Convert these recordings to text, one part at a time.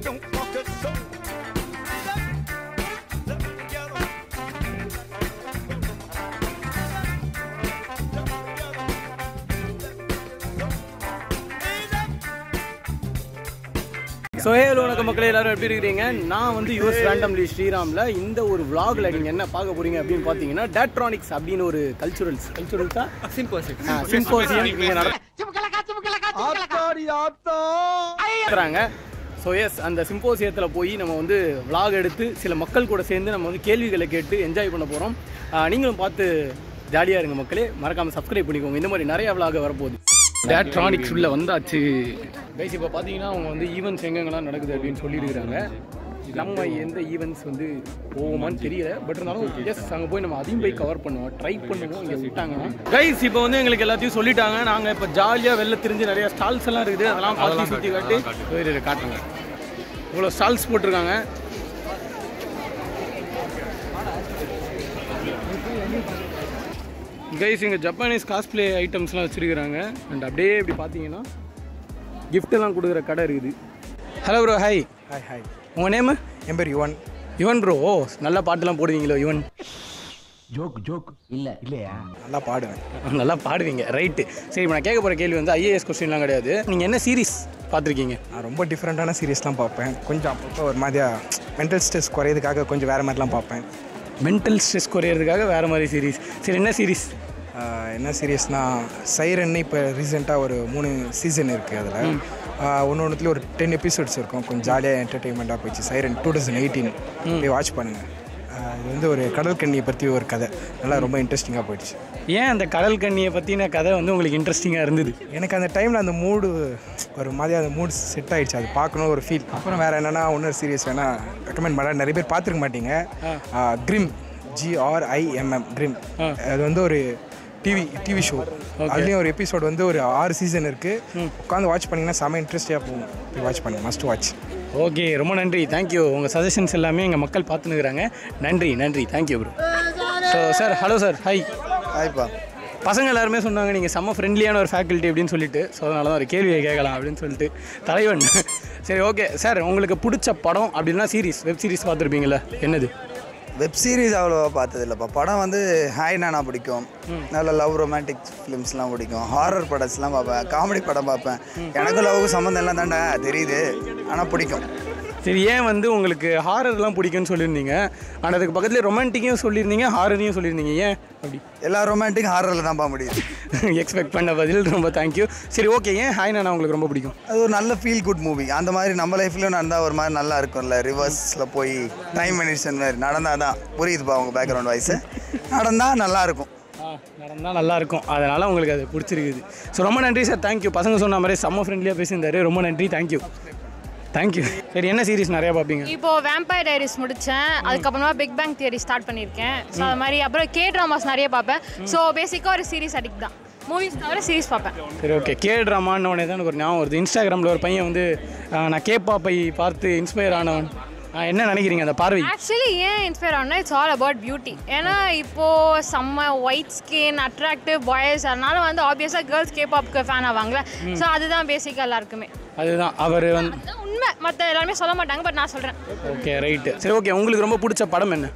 don't walk it so. Let me together. So hello வணக்கம் மக்களே எல்லாரும் எப்படி இருக்கிறீங்க நான் வந்து யூஎஸ் ரேண்டம்லி ஸ்ரீராமில் இந்த ஒரு vlogல நீங்கள் என்ன பார்க்க போறீங்க அப்படின்னு பார்த்தீங்கன்னா டேட்ரானிக்ஸ் அப்படின்னு ஒரு கல்ச்சுரல்ஸ் கல்ச்சுரல்ஸா சிம்போசியம் சிம்போசியம் இங்கே நடத்துறாங்க ஸோ எஸ் அந்த சிம்போசியத்தில் போய் நம்ம வந்து vlog எடுத்து சில மக்கள் கூட சேர்ந்து நம்ம வந்து கேள்விகளை கேட்டு என்ஜாய் பண்ண போகிறோம் நீங்களும் பார்த்து ஜாலியாக இருங்க மக்களே மறக்காமல் சப்ஸ்கிரைப் பண்ணிக்கோங்க இந்த மாதிரி நிறைய vlog வரப்போகுது டேட்ரானிக்ஸ் உள்ள வந்தாச்சு கைஸ் இப்போ பார்த்தீங்கன்னா அவங்க வந்து ஈவெண்ட்ஸ் எங்கெங்கெல்லாம் நடக்குது அப்படின்னு சொல்லியிருக்கிறாங்க நம்ம எந்த ஈவெண்ட்ஸ் வந்து போவோமான்னு தெரியல பட் இருந்தாலும் எஸ் அங்கே போய் நம்ம அதையும் போய் கவர் பண்ணுவோம் ட்ரை பண்ணுவோம் இங்கே விட்டாங்கன்னா கைஸ் இப்போ வந்து எங்களுக்கு எல்லாத்தையும் சொல்லிட்டாங்க நாங்கள் இப்போ ஜாலியாக வெளில தெரிஞ்சு நிறைய ஸ்டால்ஸ் எல்லாம் இருக்குது அதெல்லாம் பார்த்து சுற்றி காட்டி இரு, இரு, காட்டுங்க இவ்வளோ ஸ்டால்ஸ் போட்டிருக்காங்க கைஸ் இங்கே ஜப்பானீஸ் காஸ்ப்ளே ஐட்டம்ஸ்லாம் வச்சுருக்கிறாங்க அண்ட் அப்படியே இப்படி பார்த்தீங்கன்னா gift எல்லாம் கொடுக்குற கடை இருக்குது hello bro hi hi hi உங்கள் நேமு என் பேர் யுவன் யுவன் ப்ரோ ஓ நல்லா பாட்டுலாம் போடுவீங்களோ யுவன் நல்லா பாடுவேன் நல்லா பாடுவீங்க ரைட்டு சரி இப்போ நான் கேட்க போகிற கேள்வி வந்து ஐஏஎஸ் கொஸ்டின்லாம் கிடையாது நீங்கள் என்ன சீரிஸ் பார்த்துருக்கீங்க நான் ரொம்ப டிஃப்ரெண்ட்டான சீரியஸ்லாம் பார்ப்பேன் கொஞ்சம் அப்பப்போ ஒரு மாதிரியா மென்டல் ஸ்ட்ரெஸ் குறையிறதுக்காக கொஞ்சம் வேறு மாதிரிலாம் பார்ப்பேன் மென்டல் ஸ்ட்ரெஸ் குறையிறதுக்காக வேறு மாதிரி சீரிஸ் சரி என்ன சீரிஸ் ஆஹ் என்ன சீரியஸ்னால் சைரன் இப்போ ரீசெண்டாக ஒரு மூணு சீசன் இருக்குது அதில் ஒன்று ஒன்றுத்துல ஒரு டென் எபிசோட்ஸ் இருக்கும் கொஞ்சம் ஜாலியாக என்டர்டெயின்மெண்ட்டாக போயிடுச்சு சைரன் டூ தௌசண்ட் எயிட்டீன் போய் வாட்ச் பண்ணுங்கள் இது வந்து ஒரு கடல் கண்ணியை பற்றி ஒரு கதை நல்லா ரொம்ப இன்ட்ரெஸ்டிங்காக போயிடுச்சு ஏன் அந்த கடல் கண்ணியை பற்றின கதை வந்து உங்களுக்கு இன்ட்ரெஸ்டிங்காக இருந்தது எனக்கு அந்த டைமில் அந்த மூடு ஒரு மாதிரி அந்த மூடு செட் ஆயிடுச்சு அது பார்க்கணும் ஒரு ஃபீல் அப்புறம் வேறு என்னென்னா இன்னொரு சீரியஸ் வேணால் ரெக்கமெண்ட் பண்ண நிறைய பேர் பார்த்துருக்க மாட்டீங்க க்ரிம் ஜிஆர்ஐஎம்எம் க்ரிம் அது வந்து ஒரு டிவி டிவி ஷோ அதுலேயும் ஒரு எபிசோட் வந்து ஒரு ஆறு சீசன் இருக்குது உட்காந்து வாட்ச் பண்ணிங்கன்னா செம இன்ட்ரெஸ்டியாக போகும் போய் வாட்ச் பண்ணுங்க மஸ்ட் வாட்ச் ஓகே ரொம்ப நன்றி தேங்க்யூ உங்கள் சஜஷன்ஸ் எல்லாமே எங்கள் மக்கள் பார்த்துனுக்குறாங்க நன்றி நன்றி thank you bro so sir hello sir hi ஹாய்ப்பா பசங்க எல்லாருமே சொன்னாங்க நீங்கள் செம்ம ஃப்ரெண்ட்லியான ஒரு ஃபேக்கல்ட்டி அப்படின்னு சொல்லிட்டு ஸோ அதனால தான் ஒரு கேள்வியை கேட்கலாம் அப்படின்னு சொல்லிட்டு தலைவன் சரி ஓகே சார் உங்களுக்கு பிடிச்ச படம் அப்படின்னா சீரிஸ் வெப் சீரிஸ் பார்த்துருப்பீங்களா என்னது வெப் சீரிஸ் அவ்வளோவா பார்த்தது இல்லைப்பா படம் வந்து ஹாய் நானா பிடிக்கும் நல்ல லவ் ரொமான்டிக் ஃபிலிம்ஸ்லாம் பிடிக்கும் ஹாரர் படம்ஸ்லாம் பார்ப்பேன் காமெடி படம் பார்ப்பேன் எனக்கும் லவ்வுக்கும் சம்மந்தம் எல்லாம் தாண்டா தெரியுது ஆனால் பிடிக்கும் சரி ஏன் வந்து உங்களுக்கு ஹாரர்லாம் பிடிக்கும்னு சொல்லியிருந்தீங்க ஆனால் அதுக்கு பக்கத்துலேயே ரொமான்டிக்கையும் சொல்லியிருந்தீங்க ஹாரரையும் சொல்லியிருந்தீங்க ஏன் அப்படி எல்லா ரொமான்டிக் ஹாரரில் தான் பார்க்க முடியுது எக்ஸ்பெக்ட் பண்ண பதில் ரொம்ப தேங்க்யூ சரி ஓகே ஏன் ஹாய் நான் உங்களுக்கு ரொம்ப பிடிக்கும் அது ஒரு நல்ல ஃபீல் குட் மூவி அந்த மாதிரி நம்ம லைஃப்லையும் நடந்தால் ஒரு மாதிரி நல்லா இருக்கும்ல ரிவர்ஸில் போய் டைம் மினிட்ஸ் மாதிரி நடந்தால் தான் புரியுதுப்பா உங்கள் பேக்ரவுண்ட் வாய்ஸு நடந்தால் நல்லா இருக்கும் ஆ நடந்தால் நல்லா இருக்கும் அதனால் உங்களுக்கு அது பிடிச்சிருக்குது ஸோ ரொம்ப நன்றி சார் தேங்க்யூ பசங்க சொன்ன மாதிரி செம்ம ஃப்ரெண்ட்லியாக பேசியிருந்தாரு ரொம்ப நன்றி தேங்க்யூ தேங்க்யூ சரி என்ன சீரிஸ் நிறையா பார்ப்பீங்க இப்போ வேம்பயர் டைரிஸ் முடித்தேன் அதுக்கப்புறமா பிக் பேங் தியரி ஸ்டார்ட் பண்ணியிருக்கேன் ஸோ அது மாதிரி அப்புறம் கே ட்ராமாஸ் நிறைய பார்ப்பேன் ஸோ பேசிக்காக ஒரு சீரிஸ் அடிக்ட் தான் மூவிஸ் தவிர சீரிஸ் பார்ப்பேன் சரி ஓகே கே ட்ராமான்னு உடனே தான் எனக்கு ஒரு ஞாபகம் வருது இன்ஸ்டாகிராமில் ஒரு பையன் வந்து ஆ, நான் கே பாப்பை பார்த்து இன்ஸ்பயர் ஆனவன் ஆ, என்ன நினைக்கிறீங்க அந்த பார்வை ஆக்சுவலி ஏன் இன்ஸ்பயர் ஆனா இட்ஸ் ஆல் அபவுட் பியூட்டி ஏன்னா இப்போது செம்ம ஒயிட் ஸ்கின் அட்ராக்டிவ் பாய்ஸ் அதனால வந்து ஆப்வியஸாக கேர்ள்ஸ் கே பாப்க்கு ஃபேன் ஆவாங்களே ஸோ அதுதான் பேசிக்காக எல்லாருக்குமே அதுதான் அவர் வந்து அதுதான் உண்மை மற்ற எல்லாருமே சொல்ல மாட்டாங்க பட் நான் சொல்கிறேன் ஓகே ரைட்டு சரி ஓகே உங்களுக்கு ரொம்ப பிடிச்ச படம் என்ன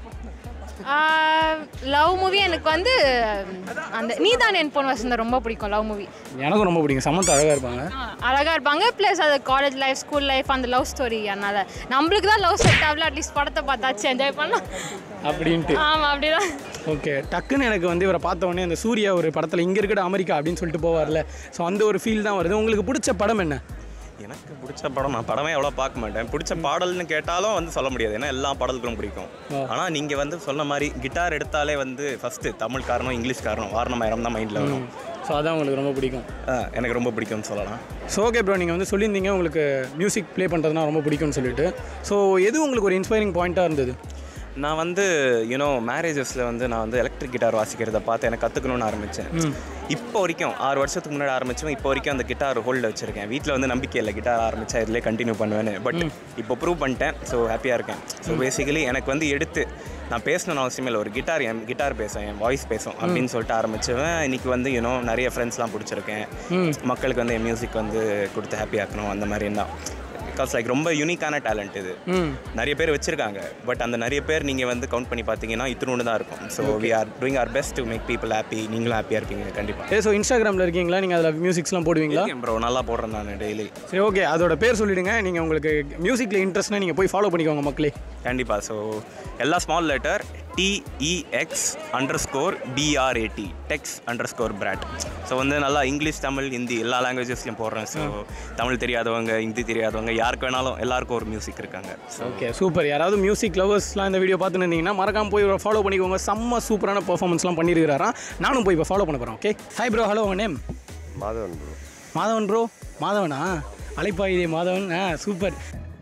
லவ் மூவி எனக்கு வந்து அந்த நீதான் என் பொன் வசந்தம் ரொம்ப பிடிக்கும் லவ் மூவி எனக்கும் ரொம்ப பிடிக்கும் சமந்தா அழகாக இருப்பாங்க அழகாக இருப்பாங்க ப்ளஸ் அது காலேஜ் லைஃப் ஸ்கூல் லைஃப் அந்த லவ் ஸ்டோரி அதனால நம்மளுக்கு தான் லவ் செட் ஆகல அட்லீஸ்ட் படத்தை பார்த்தாச்சு என்ஜாய் பண்ணலாம் அப்படின்ட்டு ஆமாம் அப்படிதான் ஓகே டக்குன்னு எனக்கு வந்து இவரை பார்த்த உடனே அந்த சூர்யா ஒரு படத்தில் இங்கே இருக்கட அமெரிக்கா அப்படின்னு சொல்லிட்டு போவார்ல ஸோ அந்த ஒரு ஃபீல் தான் வருது உங்களுக்கு பிடிச்ச படம் என்ன எனக்கு பிடிச்ச படம் நான் படமே அவ்வளோ பார்க்க மாட்டேன் பிடிச்ச பாடல்னு கேட்டாலும் வந்து சொல்ல முடியாது ஏன்னா எல்லா பாடல்களும் பிடிக்கும் ஆனால் நீங்கள் வந்து சொன்ன மாதிரி கிட்டார் எடுத்தாலே வந்து ஃபஸ்ட்டு தமிழ் காரணம் இங்கிலீஷ் காரணம் வாரணமாயிரம் தான் மைண்டில் வரும் ஸோ அதான் உங்களுக்கு ரொம்ப பிடிக்கும் ஆ, எனக்கு ரொம்ப பிடிக்கும்னு சொல்லலாம் ஸோ ஓகே ப்ரோ நீங்கள் வந்து சொல்லியிருந்தீங்க உங்களுக்கு மியூசிக் ப்ளே பண்ணுறதுனா ரொம்ப பிடிக்கும்னு சொல்லிட்டு ஸோ எது உங்களுக்கு ஒரு இன்ஸ்பைரிங் பாயிண்ட்டாக இருந்தது நான் வந்து யூனோ மேரேஜஸில் வந்து நான் வந்து எலக்ட்ரிக் கிட்டார் வாசிக்கிறத பார்த்து எனக்கு கற்றுக்கணும்னு ஆரம்பித்தேன் இப்போ வரைக்கும் ஆறு வருஷத்துக்கு முன்னாடி ஆரம்பித்தோம் இப்போ வரைக்கும் அந்த கிட்டார் ஹோல்டில் வச்சுருக்கேன் வீட்டில் வந்து நம்பிக்கை இல்லை கிட்டார் ஆரம்பித்தா இதிலே கண்டினியூ பண்ணுவேன்னு பட் இப்போ ப்ரூவ் பண்ணிட்டேன் ஸோ ஹாப்பியாக இருக்கேன் ஸோ பேசிக்கலி எனக்கு வந்து எடுத்து நான் பேசணும்னு அவசியம் இல்லை ஒரு கிட்டார் என் கிட்டார் பேசும் என் வாய்ஸ் பேசும் அப்படின்னு சொல்லிட்டு ஆரம்பிச்சவன் இன்னைக்கு வந்து யூனோ நிறைய ஃப்ரெண்ட்ஸ்லாம் பிடிச்சிருக்கேன் மக்களுக்கு வந்து என் மியூசிக் வந்து கொடுத்து ஹாப்பி ஆக்கணும் அந்த மாதிரி தான் பிகாஸ் லைக் ரொம்ப யூனிக்கான டேலண்ட் இது ம் நிறைய பேர் வச்சிருக்காங்க பட் அந்த நிறைய பேர் நீங்கள் வந்து கவுண்ட் பண்ணி பார்த்தீங்கன்னா இத்தினோண்டு தான் இருக்கும் so we are doing our best to make people happy நீங்களும் ஹாப்பியாக இருப்பீங்க கண்டிப்பாக ஏ ஸோ இன்ஸ்டாகிராமில் இருக்கீங்களா நீங்கள் அதில் மியூசிக்ஸ்லாம் போடுவீங்களா ப்ரோ நல்லா போடுறேன் நான் டெய்லி சரி ஓகே அதோட பேர் சொல்லிடுங்க நீங்கள் உங்களுக்கு மியூசிக்கில் இன்ட்ரெஸ்ட்னா நீங்கள் போய் ஃபாலோ பண்ணிக்கோங்க மக்களே கண்டிப்பாக ஸோ எல்லா small letter T E X underscore B R A D tex underscore Brad so வந்து நல்லா இங்கிலீஷ் தமிழ் ஹிந்தி எல்லா லாங்குவேஜஸ்லையும் போடுறேன் ஸோ தமிழ் தெரியாதவங்க ஹிந்தி தெரியாதவங்க யாருக்கு வேணாலும் எல்லாருக்கும் ஒரு மியூசிக் இருக்காங்க ஸோ ஓகே சூப்பர் யாராவது மியூசிக் லவர்ஸ்லாம் இந்த வீடியோ பார்த்துன்னு இருந்தீங்கன்னா மறக்காம போய் ஃபாலோ பண்ணிக்கோங்க செம்ம சூப்பரான பெர்ஃபார்மன்ஸ்லாம் பண்ணியிருக்கிறாராம் நானும் போய் இப்போ ஃபாலோ பண்ண போகிறேன் okay hi bro hello name Madhavan bro Madhavan bro மாதவனா அழைப்பாயுதே மாதவன் ஆ சூப்பர்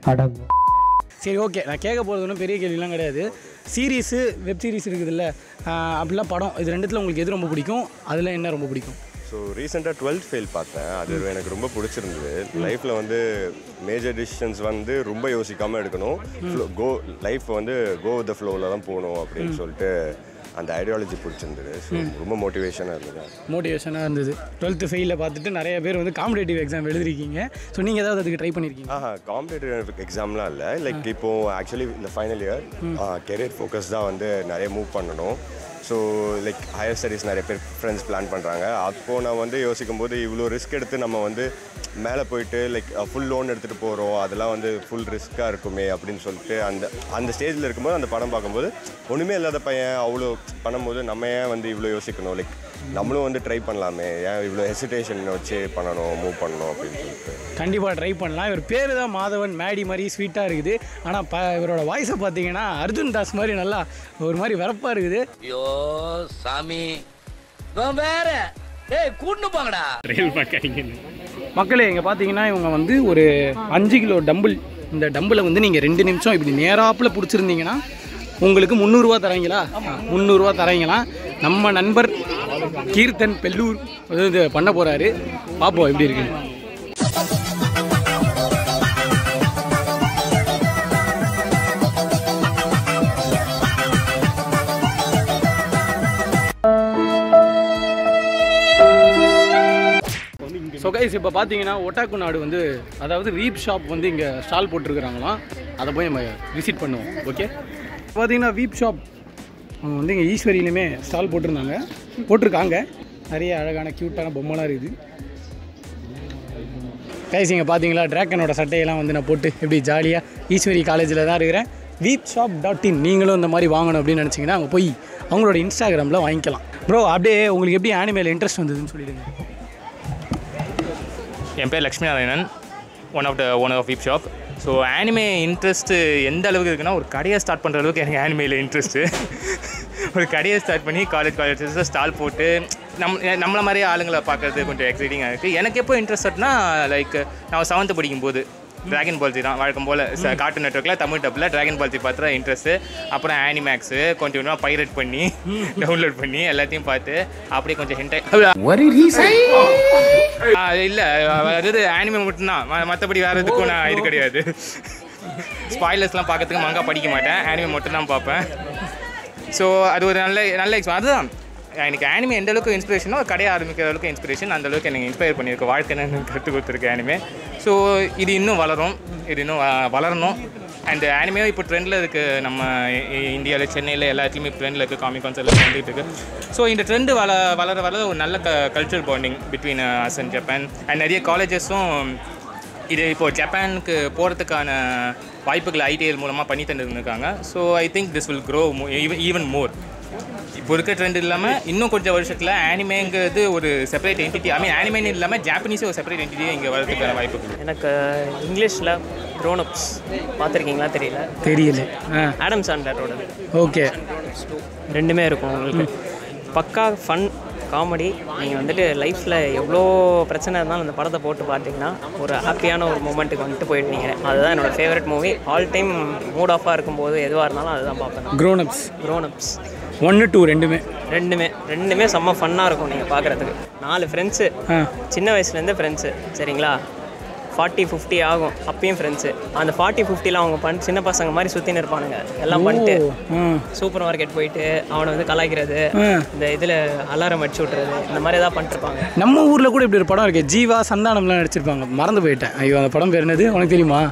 சரி ஓகே நான் கேட்க போகிறது ஒன்றும் பெரிய கேள்விலாம் கிடையாது சீரீஸு வெப் சீரிஸ் இருக்குதுல்ல ஆ, அப்படிலாம் படம் இது ரெண்டுத்தில் உங்களுக்கு எது ரொம்ப பிடிக்கும் அதில் என்ன ரொம்ப பிடிக்கும் ஸோ ரீசெண்டாக டுவெல்த் ஃபெயில் பார்த்தேன் அது எனக்கு ரொம்ப பிடிச்சிருந்தது லைஃப்பில் வந்து மேஜர் டிசிஷன்ஸ் வந்து ரொம்ப யோசிக்காமல் எடுக்கணும் கோ லைஃப் வந்து கோ த ஃப்ளோவில் தான் போகணும் அப்படின்னு சொல்லிட்டு அந்த ஐடியாலஜி பிடிச்சிருந்தது ஸோ ரொம்ப மோட்டிவேஷனாக இருந்தது மோட்டிவேஷனாக இருந்தது டுவெல்த்து ஃபெயிலில் பார்த்துட்டு நிறைய பேர் வந்து காம்படேட்டிவ் எக்ஸாம் எழுதிருக்கீங்க ஸோ நீங்கள் ஏதாவது அதுக்கு ட்ரை பண்ணியிருக்கீங்க ஆஹா காம்படேட்டிவ் எக்ஸாம்லாம் இல்லை லைக் இப்போ ஆக்சுவலி இந்த ஃபைனல் இயர் கெரியர் ஃபோக்கஸ் தான் வந்து நிறைய மூவ் பண்ணணும் ஸோ லைக் ஹையர் ஸ்டடீஸ் நிறைய பேர் ஃப்ரெண்ட்ஸ் பிளான் பண்ணுறாங்க அப்போது நான் வந்து யோசிக்கும் போது இவ்வளோ ரிஸ்க் எடுத்து நம்ம வந்து மேலே போயிட்டு லைக் ஃபுல் லோன் எடுத்துகிட்டு போகிறோம் அதெல்லாம் வந்து ஃபுல் ரிஸ்க்காக இருக்குமே அப்படின்னு சொல்லிட்டு அந்த அந்த ஸ்டேஜில் இருக்கும்போது அந்த படம் பார்க்கும்போது ஒன்றுமே இல்லாத பையன் அவ்வளோ பண்ணும்போது நம்ம ஏன் வந்து இவ்வளோ யோசிக்கணும் லைக் நம்மளும் வந்து ட்ரை பண்ணலாமே ஏன் இவ்வளோ ஹெசிடேஷன் வச்சு பண்ணணும் மூவ் பண்ணணும் அப்படின்னு சொல்லிட்டு கண்டிப்பாக ட்ரை பண்ணலாம் இவர் பேர் தான் மாதவன் மேடி மாதிரி ஸ்வீட்டாக இருக்குது ஆனால் ப இவரோட வாய்ஸை பார்த்தீங்கன்னா அர்ஜுன் தாஸ் மாதிரி நல்லா ஒரு மாதிரி வரப்பாக இருக்குது ஐயோ சாமி இவன் வேற டேய் கூட்டு போங்கடா மக்களே இங்கே பார்த்தீங்கன்னா இவங்க வந்து ஒரு அஞ்சு கிலோ டம்பிள் இந்த டம்பிளை வந்து நீங்கள் ரெண்டு நிமிஷம் இப்படி நேராப்பில் பிடிச்சிருந்தீங்கன்னா உங்களுக்கு முந்நூறுரூவா தராங்களா முந்நூறுரூவா தராங்களா நம்ம நண்பர் கீர்த்தன் பெல்லூர் வந்து இது பண்ண போகிறாரு பார்ப்போம் எப்படி இருக்கு ஸோ கைஸ் இப்போ பார்த்தீங்கன்னா ஒட்டாக்கு நாடு வந்து அதாவது வீப் ஷாப் வந்து இங்கே ஸ்டால் போட்டிருக்கிறாங்களாம் அதை போய் நம்ம விசிட் பண்ணுவோம் ஓகே பார்த்தீங்கன்னா வீப் ஷாப் அவங்க வந்து இங்கே ஈஸ்வரியிலுமே ஸ்டால் போட்டிருந்தாங்க போட்டிருக்காங்க நிறைய அழகான க்யூட்டான பொம்மைலாம் இருக்குது கைஸ் இங்கே பார்த்தீங்களா ட்ராக்கனோட சட்டையெல்லாம் வந்து நான் போட்டு எப்படி ஜாலியாக ஈஸ்வரி காலேஜில் தான் இருக்கிறேன் வீப் ஷாப் டாட் இன் நீங்களும் இந்த மாதிரி வாங்கணும் அப்படின்னு நினச்சிங்கன்னா அங்கே போய் அவங்களோட இன்ஸ்டாகிராமில் வாங்கிக்கலாம் ப்ரோ அப்படியே உங்களுக்கு எப்படி ஆனிமேல இன்ட்ரெஸ்ட் வந்ததுன்னு சொல்லிடுங்க என் பேர் Lakshmi Narayanan one of the owner of weeb shop so anime interest எந்த அளவுக்கு இருக்குன்னா ஒரு கடையை ஸ்டார்ட் பண்ணுற அளவுக்கு எனக்கு ஆனிமேல இன்ட்ரெஸ்ட்டு ஒரு கடையை ஸ்டார்ட் பண்ணி காலேஜ் காலேஜஸ் ஸ்டால் போட்டு நம் நம்மள மாதிரி ஆளுங்களை பார்க்கறது கொஞ்சம் எக்ஸைட்டிங்காக இருக்குது எனக்கு எப்போ இன்ட்ரெஸ்ட்னா லைக் நான் செவன்த்து படிக்கும்போது ட்ராகன் பால்ஜி தான் வழக்கம் போல் கார்ட்டூன் நெட்ஒர்க்கில் தமிழ் டப்பில் ட்ராகன் பால்ஜி பார்த்து இன்ட்ரெஸ்ட்டு அப்புறம் ஆனிமேக்ஸு கொஞ்சம் கொஞ்சமாக பைரட் பண்ணி டவுன்லோட் பண்ணி எல்லாத்தையும் பார்த்து அப்படியே கொஞ்சம் ஹிண்டை இல்லை அதாவது ஆனிமே மட்டும்தான் மற்றபடி வேறு எதுக்கும் நான் இது கிடையாது ஸ்பாய்லர்ஸ்லாம் பார்க்கறதுக்கு மங்கா படிக்க மாட்டேன் ஆனிமே மட்டும்தான் பார்ப்பேன் ஸோ அது ஒரு நல்ல நல்ல எக்ஸ்பீரியன் அதுதான் எனக்கு ஆனிமே எந்த அளவுக்கு இன்ஸ்பிரேஷனோ கடையை ஆரம்பிக்கிற அளவுக்கு இன்ஸ்பிரேஷன் அந்த அளவுக்கு எனக்கு இன்ஸ்பயர் பண்ணியிருக்கு வாழ்க்கை எனக்கு கற்றுக் கொடுத்துருக்கு ஆனிமே ஸோ இது இன்னும் வளரும் இது இன்னும் வ- வளரணும் அண்ட் ஆனிமே இப்போ ட்ரெண்டில் இருக்குது நம்ம இந்தியாவில் சென்னையில் எல்லா இடத்துலையுமே ட்ரெண்டில் இருக்குது காமிக் கான்ஸ் எல்லாம் வந்துட்டு இருக்கு ஸோ இந்த ட்ரெண்டு வள வளர வளர ஒரு நல்ல க culture bonding between us and Japan and நிறைய காலேஜஸும் இது இப்போ ஜப்பானுக்கு போகிறதுக்கான வாய்ப்புகள் ஐடிஎல் மூலமாக பண்ணி தந்துருக்காங்க so I think this will grow even more இப்போ இருக்க ட்ரெண்ட் இல்லாமல் இன்னும் கொஞ்சம் வருஷத்தில் ஆனிமேங்கிறது ஒரு செப்பரேட் என்டிட்டி ஐ மீன் ஆனிமேன்னு இல்லாமல் ஜாப்பனீஸே ஒரு செப்பரேட் என்டிட்டியே இங்கே வரதுக்கான வாய்ப்புகள் எனக்கு இங்கிலீஷில் க்ரோனப்ஸ் பார்த்துருக்கீங்களா தெரியல தெரியல ஆ ஆடம் சாண்ட்லரோடது ஓகே ரெண்டுமே இருக்கும் உங்களுக்கு பக்கா ஃபன் காமெடி நீங்கள் வந்துட்டு லைஃப்பில் எவ்வளோ பிரச்சனை இருந்தாலும் அந்த படத்தை போட்டு பார்த்தீங்கன்னா ஒரு ஹாப்பியான ஒரு மூமெண்ட்டுக்கு வந்துட்டு போயிடுவீங்க அதுதான் என்னோட favourite movie all time mood ஆஃபாக இருக்கும்போது எதுவாக இருந்தாலும் அதுதான் பார்ப்பேன் க்ரோனப்ஸ் க்ரோனப்ஸ் ஒன்று டூ ரெண்டுமே ரெண்டுமே ரெண்டுமே செம்ம ஃபன்னாக இருக்கும் நீங்கள் பார்க்குறதுக்கு நாலு ஃப்ரெண்ட்ஸு ஆ சின்ன வயசுலேருந்து ஃப்ரெண்ட்ஸு சரிங்களா ஃபார்ட்டி ஃபிஃப்டி ஆகும் அப்பயும் ஃப்ரெண்ட்ஸு அந்த ஃபார்ட்டி ஃபிஃப்டியில் அவங்க பண்ண சின்ன பசங்க மாதிரி சுற்றின்னு இருப்பானுங்க எல்லாம் பண்ணிட்டு ஆ சூப்பர் மார்க்கெட் போயிட்டு அவனை வந்து கலாய்க்கிறது ஆ. இந்த இதில் அலாரம் அடிச்சு விட்றது இந்த மாதிரி ஏதாவது பண்ணிட்டுருப்பாங்க நம்ம ஊரில் கூட இப்படி ஒரு படம் இருக்கு ஜீவா சந்தானம்லாம் நடிச்சிருப்பாங்க மறந்து போயிட்டேன் ஐயோ அந்த படம் பேர் என்னது உனக்கு தெரியுமா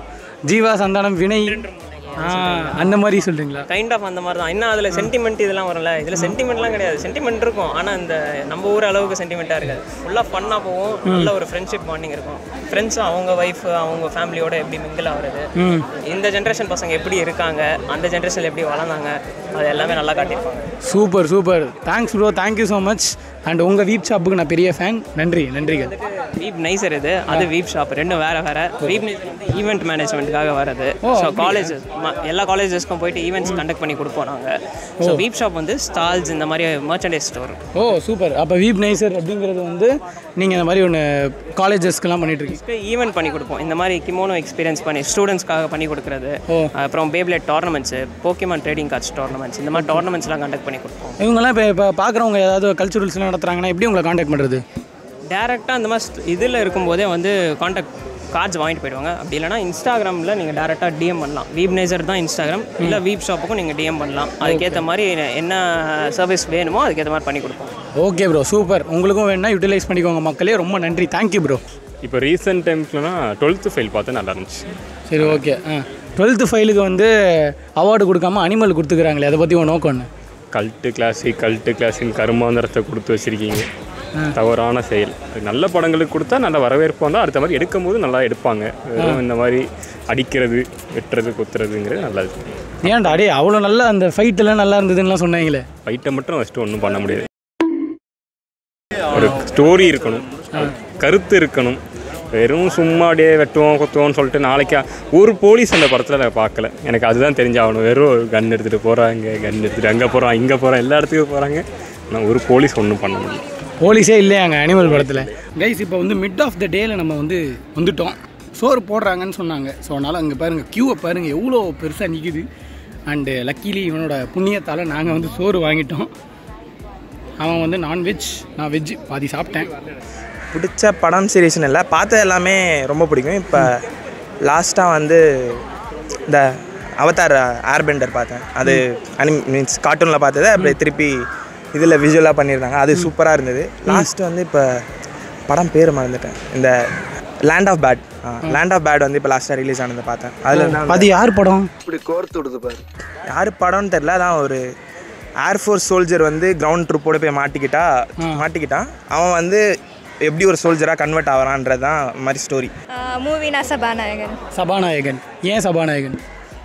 ஜீவா சந்தானம் வினை ஆ, அந்த மாதிரி சொல்கிறீங்களா கைண்ட் ஆஃப் அந்த மாதிரி தான் இன்னும் அதில் சென்டிமெண்ட் இதெல்லாம் வரும்ல இதில் சென்டிமெண்ட்லாம் கிடையாது சென்டிமெண்ட் இருக்கும் ஆனால் இந்த நம்ம ஊர் அளவுக்கு சென்டிமெண்ட்டாக இருக்காது ஃபுல்லாக ஃபன்னாக போகும் நல்ல ஒரு ஃப்ரெண்ட்ஷிப் பாண்டிங் இருக்கும் ஃப்ரெண்ட்ஸும் அவங்க ஒய்ஃப் அவங்க ஃபேமிலியோட எப்படி மிங்கிள் ஆகுறது ம் இந்த ஜென்ரேஷன் பசங்க எப்படி இருக்காங்க அந்த ஜென்ரேஷனில் எப்படி வளர்ந்தாங்க அது எல்லாமே நல்லா காட்டியிருப்பாங்க super super thanks bro thank you so much and உங்கள் வீப் ஷாப்புக்கு நான் பெரிய ஃபேன் நன்றி நன்றிகள் வீப் நைசர் இது அது வீப் ஷாப் ரெண்டும் வேற வேற வீப் நைசர் வந்து ஈவெண்ட் மேனேஜ்மெண்ட்டுக்காக வருது ஸோ காலேஜஸ் எல்லா காலேஜஸ்க்கும் போயிட்டு ஈவெண்ட்ஸ் கண்டக்ட் பண்ணி கொடுப்போம் நாங்கள் ஸோ வீப் ஷாப் வந்து ஸ்டால்ஸ் இந்த மாதிரி மர்ச்சன்டைஸ் ஸ்டோர் ஓ சூப்பர் அப்போ வீப் நைசர் அப்படிங்கிறது வந்து நீங்கள் இந்த மாதிரி ஒன்று காலேஜஸ்க்கெலாம் பண்ணிட்டு இருக்கீங்க ஈவெண்ட் பண்ணி கொடுப்போம் இந்த மாதிரி கிமோனோ எக்ஸ்பீரியன்ஸ் பண்ணி ஸ்டூடெண்ட்ஸ்க்காக பண்ணி கொடுக்குறது அப்புறம் Beyblade tournaments Pokemon trading cards tournaments இந்த மாதிரி டோர்னமெண்ட்ஸ்லாம் கண்டக்ட் பண்ணி கொடுப்போம் இவங்கெல்லாம் இப்போ இப்போ பார்க்குறவங்க ஏதாவது கல்ச்சுரல்ஸ்லாம் நடத்துகிறாங்கன்னா எப்படி உங்களை காண்டாக்ட் பண்ணுறது டேரெக்டாக அந்த மாதிரி இதில் இருக்கும்போதே வந்து காண்டாக்ட் கார்ட்ஸ் வாங்கிட்டு போயிடுவாங்க அப்படி இல்லைனா இன்ஸ்டாகிராமில் நீங்கள் டேரெக்டாக டிஎம் பண்ணலாம் வீப் நேசர் தான் இன்ஸ்டாகிராம் இல்லை வீப் ஷாப்புக்கும் நீங்கள் டிஎம் பண்ணலாம் அதுக்கேற்ற மாதிரி என்ன சர்வீஸ் வேணுமோ அதுக்கேற்ற மாதிரி பண்ணி கொடுப்போம் ஓகே ப்ரோ சூப்பர் உங்களுக்கும் வேணா யூட்டிலைஸ் பண்ணிக்கோங்க மக்களே ரொம்ப நன்றி தேங்க்யூ ப்ரோ இப்போ ரீசெண்ட் டைம்ஸ்லனா டுவெல்த்து ஃபெயில் பார்த்தா நல்லா இருந்துச்சு சரி ஓகே ஆ டுவெல்த்து ஃபைலுக்கு வந்து அவார்டு கொடுக்காம அனிமல் கொடுத்துக்கிறாங்களே அதை பற்றி உன் நோக்கம் என்ன கல்ட்டு கிளாஸிக் கல்ட்டு கிளாஸின் கருமாந்திரத்தை கொடுத்து வச்சிருக்கீங்க தவறான செயல் நல்ல படங்களுக்கு கொடுத்தா நல்ல வரவேற்பு வந்தால் அடுத்த மாதிரி எடுக்கும்போது நல்லா எடுப்பாங்க வெறும் இந்த மாதிரி அடிக்கிறது வெட்டுறது குத்துறதுங்கிறது நல்லது ஏன்டா அடே அவ்வளோ நல்லா அந்த ஃபைட்டெல்லாம் நல்லா இருந்ததுன்னுலாம் சொன்னாங்களே ஃபைட்டை மட்டும் ஃபஸ்ட்டு ஒன்றும் பண்ண முடியாது ஒரு ஸ்டோரி இருக்கணும் கருத்து இருக்கணும் வெறும் சும்மா அப்படியே வெட்டுவோம் குத்துவோம்னு சொல்லிட்டு நாளைக்கு ஒரு போலீஸ் அந்த படத்தில் நான் பார்க்கல எனக்கு அதுதான் தெரிஞ்சாகணும் வெறும் கன் எடுத்துகிட்டு போகிறாங்க கன் எடுத்துகிட்டு அங்கே போகிறான் இங்கே போகிறான் எல்லா இடத்துக்கும் போகிறாங்க ஆனால் ஒரு போலீஸ் ஒன்றும் பண்ண முடியும் போலீஸே இல்லையாங்க அனிமல் படத்தில் கைஸ் இப்போ வந்து மிட் ஆஃப் த டேல நம்ம வந்து வந்துட்டோம் சோறு போடுறாங்கன்னு சொன்னாங்க ஸோ அதனால் அங்கே பாருங்கள் க்யூவை பாருங்கள் எவ்வளோ பெருசாக நிற்கிது அண்டு லக்கிலி இவனோட புண்ணியத்தால் நாங்கள் வந்து சோறு வாங்கிட்டோம் அவன் வந்து நான்வெஜ் நான் வெஜ் பாதி சாப்பிட்டேன் பிடிச்ச படம் சீரீஸ்னு இல்லை பார்த்தது எல்லாமே ரொம்ப பிடிக்கும் இப்போ லாஸ்ட்டாக வந்து இந்த அவதார் ஏர்பெண்டர் பார்த்தேன் அது அனி மீன்ஸ் கார்ட்டூனில் பார்த்தது அப்புறம் திருப்பி இதில் விஜுவலாக பண்ணியிருந்தாங்க அது சூப்பராக இருந்தது லாஸ்ட் வந்து இப்போ படம் பேர் மறந்துட்டேன் இந்த Land of Bad Land of Bad வந்து இப்போ லாஸ்ட்டாக ரிலீஸ் ஆனதை பார்த்தேன் அதில் அது யார் படம் இப்படி கோர்த்து விடுது பாரு யார் படம்னு தெரில அதான் ஒரு ஏர்ஃபோர்ஸ் சோல்ஜர் வந்து கிரவுண்ட் ட்ரூப்போட போய் மாட்டிக்கிட்டா மாட்டிக்கிட்டான் அவன் வந்து எப்படி ஒரு சோல்ஜராக கன்வெர்ட் ஆகிறான்றது தான் மாதிரி ஸ்டோரி மூவினா சபாநாயகன் சபாநாயகன் ஏன் சபாநாயகன்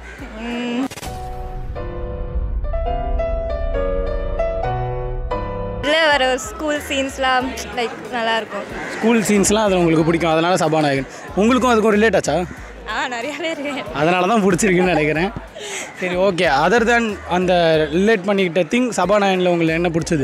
இதில் வர ஸ்கூல் சீன்ஸ்லாம் லைக் நல்லாயிருக்கும் ஸ்கூல் சீன்ஸ்லாம் அதில் உங்களுக்கு பிடிக்கும் அதனால் சபாநாயகன் உங்களுக்கும் அதுக்கும் ரிலேட் ஆச்சா ஆ நிறையாவே இருக்கு அதனால தான் பிடிச்சிருக்குன்னு நினைக்கிறேன் சரி ஓகே அதர் தேன் அந்த ரிலேட் பண்ணிக்கிட்ட திங் சபாநாயகனில் உங்களுக்கு என்ன பிடிச்சது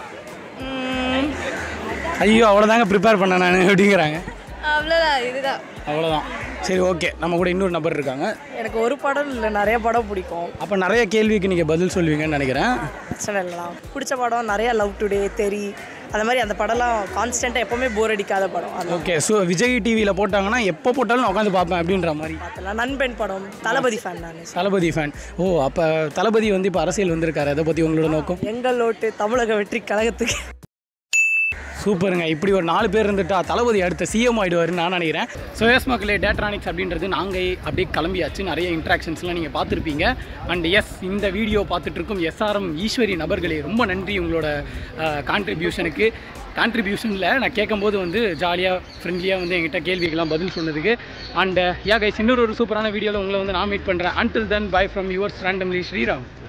ஐயோ அவ்வளோதாங்க ப்ரிப்பேர் பண்ண நான் அப்படிங்கிறாங்க அவ்வளோதான் இதுதான் அவ்வளோதான் சரி ஓகே நம்ம கூட இன்னொரு நபர் இருக்காங்க எனக்கு ஒரு படம் இல்லை நிறைய படம் பிடிக்கும் அப்போ நிறைய கேள்விக்கு நீங்கள் பதில் சொல்லுவீங்கன்னு நினைக்கிறேன் பிரச்சனை இல்லைலாம் பிடிச்ச படம் நிறைய லவ் டுடே தெரி அந்த மாதிரி அந்த படம்லாம் கான்ஸ்டண்ட்டாக எப்போவுமே போர் அடிக்காத படம் அது ஓகே ஸோ விஜய் டிவியில் போட்டாங்கன்னா எப்போ போட்டாலும் நான் உட்காந்து பார்ப்பேன் அப்படின்ற மாதிரி பார்த்தலாம் நண்பன் படம் தளபதி ஃபேன் நான் தளபதி ஃபேன் ஓ அப்போ தளபதி வந்து இப்போ அரசியல் வந்திருக்காரு அதை பற்றி உங்களோட நோக்கம் எங்கள் ஓட்டு தமிழக வெற்றி கழகத்துக்கு சூப்பருங்க இப்படி ஒரு நாலு பேர் இருந்துட்டா தளபதி அடுத்த சிஎம் ஆயிடுவாருன்னு நான் நினைக்கிறேன் சோயஸ் மக்களே டேட்ரானிக்ஸ் அப்படின்றது நாங்கள் அப்படியே கிளம்பியாச்சு நிறைய இன்ட்ராக்ஷன்ஸ்லாம் நீங்கள் பார்த்துருப்பீங்க அண்ட் எஸ் இந்த வீடியோ பார்த்துட்டு இருக்கும் எஸ்ஆர்எம் ஈஸ்வரி நபர்களே ரொம்ப நன்றி உங்களோட கான்ட்ரிபியூஷனுக்கு கான்ட்ரிபியூஷனில் நான் கேட்கும்போது வந்து ஜாலியாக ஃப்ரெண்ட்லியாக வந்து என்கிட்ட கேள்விக்கெல்லாம் பதில் சொன்னதுக்கு அண்ட் யா கைஸ் இன்னொரு ஒரு சூப்பரான வீடியோவில் உங்களை வந்து நான் மீட் பண்ணுறேன் until then bye from yours randomly Sriram